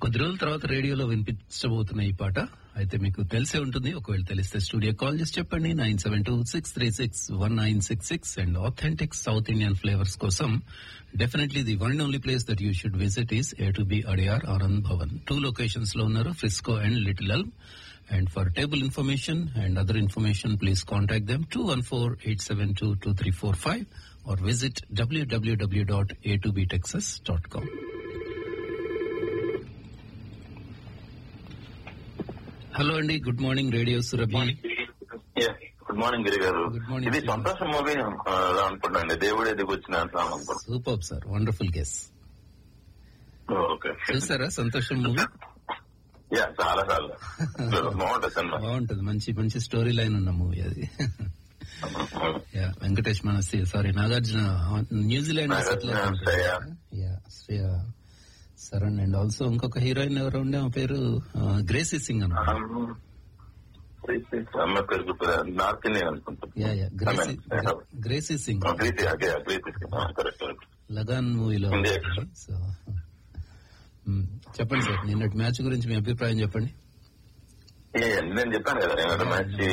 కొద్ది రోజుల తర్వాత రేడియోలో వినిపించబోతున్న ఈ పాట అయితే మీకు తెలిసే ఉంటుంది ఒకవేళ తెలిస్తే స్టూడియో కాల్ చేసి చెప్పండి nine seven two six three six one nine six six and authentic south Indian flavours కోసం definitely the one only place that you should visit is A two B Adyar Anand Bhavan two locations లో ఉన్నారు Frisco and Little Elm and for table information and other information please contact them two one four eight seven two two three four five or visit W W W dot A two B Texas dot com hello అండి good morning radio Surabhi good morning Giri గారు Good morning, ఇది sir. Santosham movie అనుకుంటాండి దేవుడే దిగొచ్చిన అనుకుంటాను super sir wonderful guess okay చూసారా Santosham movie yeah చాలా చాలా బాగుంటుంది సినిమా బాగుంటది మంచి మంచి స్టోరీ లైన్ ఉన్న మూవీ అది యా వెంకటేష్ మనసి sorry Nagarjuna New Zealand Nagarjuna, settle Shreya. Yeah Shreya Saran and also ఇంకొక హీరోయిన్ ఎవరు ఉండే ఆ పేరు గ్రేసీ సింగ్ అన్నమాట అమ్మ పేరు గుర్తులేదు నార్త్ ఇండియన్ అనుకుంటాను yeah yeah Gracy Amen. Gracy Singh Preeti అదే ప్రీతి కరెక్ట్ లగాన్ మూవీలో India. సో చెప్పండి సార్ నిన్నటి మ్యాచ్ గురించి మీ అభిప్రాయం చెప్పండి నేను చెప్పాను కదా నేను మంచి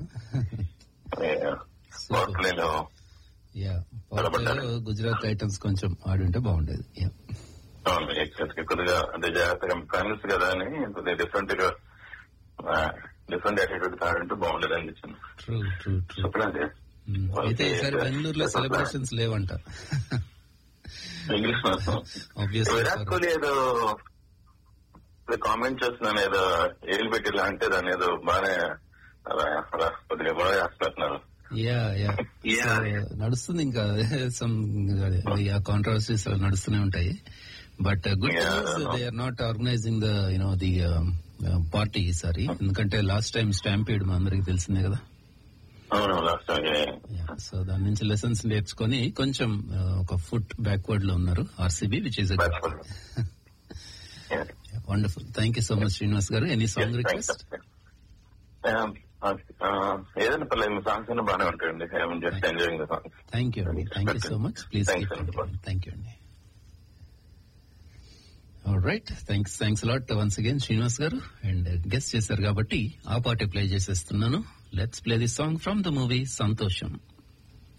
పోర్ట్లేలో యా నిలబడ్డారు. గుజరాత్ టైటన్స్ కొంచెం ఆడుంటే బాగుండేది యా కొద్దిగా అంటే జాగ్రత్తగా ఫైనల్స్ కదా అని కొద్దిగా డిఫరెంట్ గా డిఫరెంట్ యాటిట్యూడ్ ఆడంటే బాగుండేది అనిపించింది ట్రూ ట్రూ ట్రూ చెప్పండి అయితే ఈసారి బెంగళూరులో సెలబ్రేషన్స్ లేవంట English Obviously, Virat sir. Kohli ఏదో కామెంట్ చేస్తున్నాను ఏదో ఏలు పెట్టి ఇలా అంటే దాన్ని ఏదో బాగానే అలా అలా కొద్దిగా గొడవ చేస్తున్నారు యా యా Yeah. నడుస్తుంది ఇంకా సమ్ ఆ కాంట్రవర్సీస్ నడుస్తూనే ఉంటాయి but good Yeah, they are not organizing the you know the party ఈసారి ఎందుకంటే లాస్ట్ టైం స్టాంపీడ్ మా అందరికి తెలిసిందే కదా అవును లాస్ట్ సో దాని నుంచి లెసన్స్ నేర్చుకొని కొంచెం uh, ఒక ఫుట్ బ్యాక్వర్డ్ లో ఉన్నారు RCB which is wonderful thank you so much Srinivas గారు ఎనీ సాంగ్ రిక్వెస్ట్ ఏదైనా పర్లేదు మీ సాంగ్స్ అన్నీ బాగానే ఉంటాయండి just enjoying the songs thank you అండి thank you so much please Thanks, అండి. థ్యాంక్ యూ అండి right thanks thanks lot once again Srinivas గారు అండ్ గెస్ట్ చేశారు కాబట్టి ఆ పాటే ప్లే చేసేస్తున్నాను let's play the song from the movie సంతోషం